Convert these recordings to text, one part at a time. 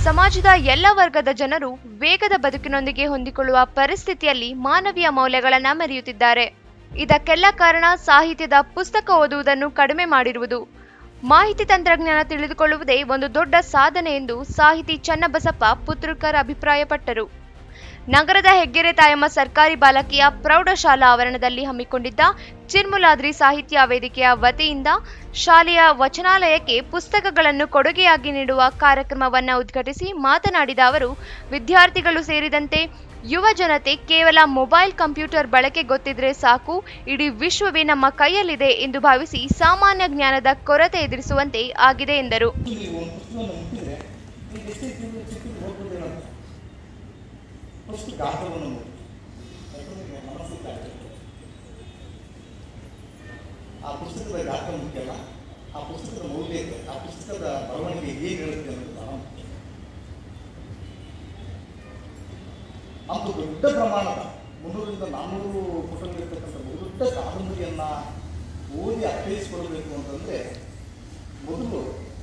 ಸಮಾಜದ ಎಲ್ಲ ವರ್ಗದ ಜನರು ವೇಗದ ಬದುಕಿನೊಂದಿಗೆ ಹೊಂದಿಕೊಳ್ಳುವ ಪರಿಸ್ಥಿತಿಯಲ್ಲಿ ಮಾನವೀಯ ಮೌಲ್ಯಗಳನ್ನು ಮೆರೆಯುತ್ತಿದ್ದಾರೆ ಇದಕ್ಕೆಲ್ಲ ಕಾರಣ ಸಾಹಿತ್ಯದ ಪುಸ್ತಕ ಓದುವುದನ್ನು ಕಡಿಮೆ ಮಾಡಿರುವುದು ಮಾಹಿತಿ ತಂತ್ರಜ್ಞಾನ ತಿಳಿದುಕೊಳ್ಳುವುದೇ ಒಂದು ದೊಡ್ಡ ಸಾಧನೆ ಎಂದು ಸಾಹಿತಿ ಚನ್ನಬಸಪ್ಪ ಪುತ್ರಕರ್ ಅಭಿಪ್ರಾಯಪಟ್ಟರು ನಗರದ ಹೆಗ್ಗೆರೆ ತಾಯಮ್ಮ ಸರ್ಕಾರಿ ಬಾಲಕಿಯ ಪ್ರೌಢಶಾಲಾ ಆವರಣದಲ್ಲಿ ಹಮ್ಮಿಕೊಂಡಿದ್ದ ಚಿರ್ಮುಲಾದ್ರಿ ಸಾಹಿತ್ಯ ವೇದಿಕೆಯ ವತಿಯಿಂದ ಶಾಲೆಯ ವಚನಾಲಯಕ್ಕೆ ಪುಸ್ತಕಗಳನ್ನು ಕೊಡುಗೆಯಾಗಿ ನೀಡುವ ಕಾರ್ಯಕ್ರಮವನ್ನು ಉದ್ಘಾಟಿಸಿ ಮಾತನಾಡಿದ ಅವರು ವಿದ್ಯಾರ್ಥಿಗಳು ಸೇರಿದಂತೆ ಯುವ ಜನತೆ ಕೇವಲ ಮೊಬೈಲ್ ಕಂಪ್ಯೂಟರ್ ಬಳಕೆ ಗೊತ್ತಿದ್ರೆ ಸಾಕು ಇಡೀ ವಿಶ್ವವೇ ನಮ್ಮ ಕೈಯಲ್ಲಿದೆ ಎಂದು ಭಾವಿಸಿ ಸಾಮಾನ್ಯ ಜ್ಞಾನದ ಕೊರತೆ ಎದುರಿಸುವಂತೆ ಆಗಿದೆ ಎಂದರು ನೀವು ಒಂದು ಪುಸ್ತಕವನ್ನು ಮುಟ್ಟಿದ್ರೆ ನೀವು ಎಷ್ಟೇ ಚಿಕ್ಕ ಚಿಕ್ಕದು ಓದ್ಬೋದು ಹೇಳೋದು ಫಸ್ಟ್ ಗಾತ್ರವನ್ನು ನೋಡಿ ಯಾಕಂದ್ರೆ ಮನಸ್ಸಿಗೆ ಆಗ್ತದೆ ಆ ಪುಸ್ತಕದ ಗಾತ್ರ ಮುಖ್ಯ ಅಲ್ಲ ಆ ಪುಸ್ತಕದ ಮೌಲ್ಯ ಇದೆ ಆ ಪುಸ್ತಕದ ಬರವಣಿಗೆ ಹೇಗೆ ಹೇಳುತ್ತೆ ಅನ್ನೋದು ಬಹಳ ಮುಖ್ಯ ಅಂತು ದೊಡ್ಡ ಪ್ರಮಾಣದ ಮುನ್ನೂರಿಂದ ನಾನ್ನೂರು ಪುಟಗಳಿರ್ತಕ್ಕಂಥ ದೊಡ್ಡ ಕಾದಂಬರಿಯನ್ನ ಓದಿ ಅರ್ಥೈಸಿಕೊಳ್ಬೇಕು ಅಂತಂದ್ರೆ ಮೊದಲು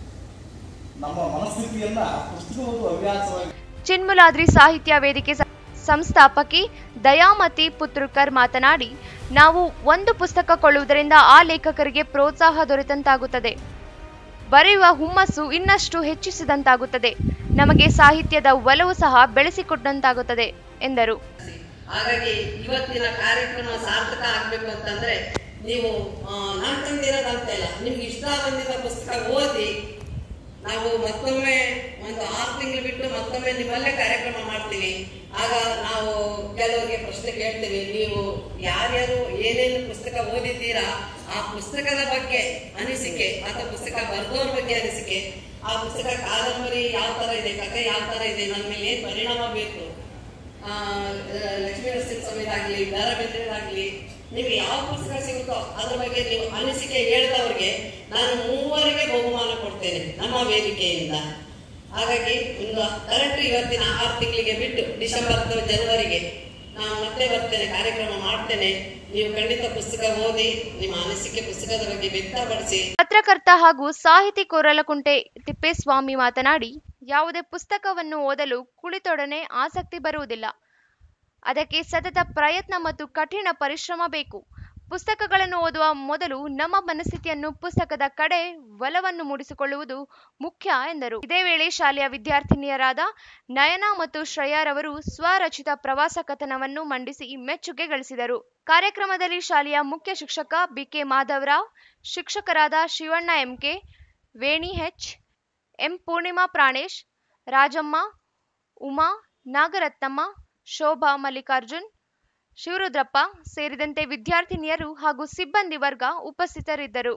ನಮ್ಮ ಮನಸ್ಥಿತಿಯನ್ನ ಪುಸ್ತಕ ಓದುವ ಹವ್ಯಾಸವಾಗಿ ಚಿನ್ಮುಲಾದ್ರಿ ಸಾಹಿತ್ಯ ವೇದಿಕೆ ಸ- ಸಂಸ್ಥಾಪಕಿ ದಯಾಮತಿ ಪುತ್ರಕರ್ ಮಾತನಾಡಿ ನಾವು ಒಂದು ಪುಸ್ತಕ ಕೊಳ್ಳುವುದರಿಂದ ಆ ಲೇಖಕರಿಗೆ ಪ್ರೋತ್ಸಾಹ ದೊರೆತಂತಾಗುತ್ತದೆ ಬರೆಯುವ ಹುಮ್ಮಸ್ಸು ಇನ್ನಷ್ಟು ಹೆಚ್ಚಿಸಿದಂತಾಗುತ್ತದೆ ನಮಗೆ ಸಾಹಿತ್ಯದ ಒಲವು ಸಹ ಬೆಳೆಸಿಕೊಟ್ಟಂತಾಗುತ್ತದೆ ಎಂದರು ಹಾಗಾಗಿ ಇವತ್ತಿನ ಕಾರ್ಯಕ್ರಮ ಸಾರ್ಥಕ ಆಗ್ಬೇಕು ಅಂತಂದ್ರೆ ನೀವು ಆ, ನಾನ್ ತಂದಿರೋದಂತ ಇಲ್ಲ ನಿಮ್ಗೆ ಇಷ್ಟ ಬಂದಿದ್ದ ಪುಸ್ತಕ ಓದಿ ನಾವು ಮತ್ತೊಮ್ಮೆ ಒಂದು ಆರು ತಿಂಗಳು ಬಿಟ್ಟು ಮತ್ತೊಮ್ಮೆ ನಿಮ್ಮಲ್ಲೇ ಕಾರ್ಯಕ್ರಮ ಮಾಡ್ತೀವಿ ಆಗ ನಾವು ಕೆಲವರಿಗೆ ಪ್ರಶ್ನೆ ಕೇಳ್ತೀವಿ ನೀವು ಯಾರ್ಯಾರು ಏನೇನು ಪುಸ್ತಕ ಓದಿದ್ದೀರಾ ಆ ಪುಸ್ತಕದ ಬಗ್ಗೆ ಅನಿಸಿಕೆ ಅಥವಾ ಪುಸ್ತಕ ಬರೆದವ್ರ ಬಗ್ಗೆ ಅನಿಸಿಕೆ ಆ ಪುಸ್ತಕ ಕಾದಂಬರಿ ಯಾವ ತರ ಇದೆ ಕಥೆ ಯಾವ ತರ ಇದೆ ನನ್ನ ಮೇಲೆ ಏನ್ ಪರಿಣಾಮ ಬೇಕು ಆ, ಲಕ್ಷ್ಮೀ ನರಸಿಂಹಸ್ವಾಮಿದಾಗ್ಲಿ ದಾರ ಬೇಂದ್ರೆದಾಗ್ಲಿ ನೀವು ಯಾವ ಪುಸ್ತಕ ಸಿಗುತ್ತೋ ಅದ್ರ ಬಗ್ಗೆ ನೀವು ಅನಿಸಿಕೆ ಹೇಳಿದವ್ರಿಗೆ ನಾನು ಮೂವರಿಗೆ ಬಹುಮಾನ ಕೊಡ್ತೇನೆ ನಮ್ಮ ವೇದಿಕೆಯಿಂದ ಹಾಗಾಗಿ ಒಂದು ಕರೆಕ್ಟ್ ಇವತ್ತಿನ ಆರು ತಿಂಗಳಿಗೆ ಬಿಟ್ಟು ಡಿಸೆಂಬರ್ ಅಥವಾ ಜನವರಿಗೆ ನಾನು ಮತ್ತೆ ಬರ್ತೇನೆ ಕಾರ್ಯಕ್ರಮ ಮಾಡ್ತೇನೆ ನೀವು ಖಂಡಿತ ಪುಸ್ತಕ ಓದಿ ನಿಮ್ಮ ಅನಿಸಿಕೆ ಪುಸ್ತಕದ ಬಗ್ಗೆ ವ್ಯಕ್ತಪಡಿಸಿ ಪತ್ರಕರ್ತ ಹಾಗೂ ಸಾಹಿತಿ ಕೋರಲಕುಂಟೆ ತಿಪ್ಪೇಸ್ವಾಮಿ ಮಾತನಾಡಿ ಯಾವುದೇ ಪುಸ್ತಕವನ್ನು ಓದಲು ಕುಳಿತೊಡನೆ ಆಸಕ್ತಿ ಬರುವುದಿಲ್ಲ ಅದಕ್ಕೆ ಸತತ ಪ್ರಯತ್ನ ಮತ್ತು ಕಠಿಣ ಪರಿಶ್ರಮ ಬೇಕು ಪುಸ್ತಕಗಳನ್ನು ಓದುವ ಮೊದಲು ನಮ್ಮ ಮನಸ್ಥಿತಿಯನ್ನು ಪುಸ್ತಕದ ಕಡೆ ಒಲವನ್ನು ಮೂಡಿಸಿಕೊಳ್ಳುವುದು ಮುಖ್ಯ ಎಂದರು ಇದೇ ವೇಳೆ ಶಾಲೆಯ ವಿದ್ಯಾರ್ಥಿನಿಯರಾದ ನಯನ ಮತ್ತು ಶ್ರೇಯಾರವರು ಸ್ವರಚಿತ ಪ್ರವಾಸ ಕಥನವನ್ನು ಮಂಡಿಸಿ ಮೆಚ್ಚುಗೆ ಗಳಿಸಿದರು ಕಾರ್ಯಕ್ರಮದಲ್ಲಿ ಶಾಲೆಯ ಮುಖ್ಯ ಶಿಕ್ಷಕ ಬಿಕೆ ಮಾಧವರಾವ್ ಶಿಕ್ಷಕರಾದ Shivanna MK Veni H M Poornima Pranesh Rajamma Uma Nagarathnamma Shobha Mallikarjun Shivarudrappa ಸೇರಿದಂತೆ ವಿದ್ಯಾರ್ಥಿನಿಯರು ಹಾಗೂ ಸಿಬ್ಬಂದಿ ವರ್ಗ ಉಪಸ್ಥಿತರಿದ್ದರು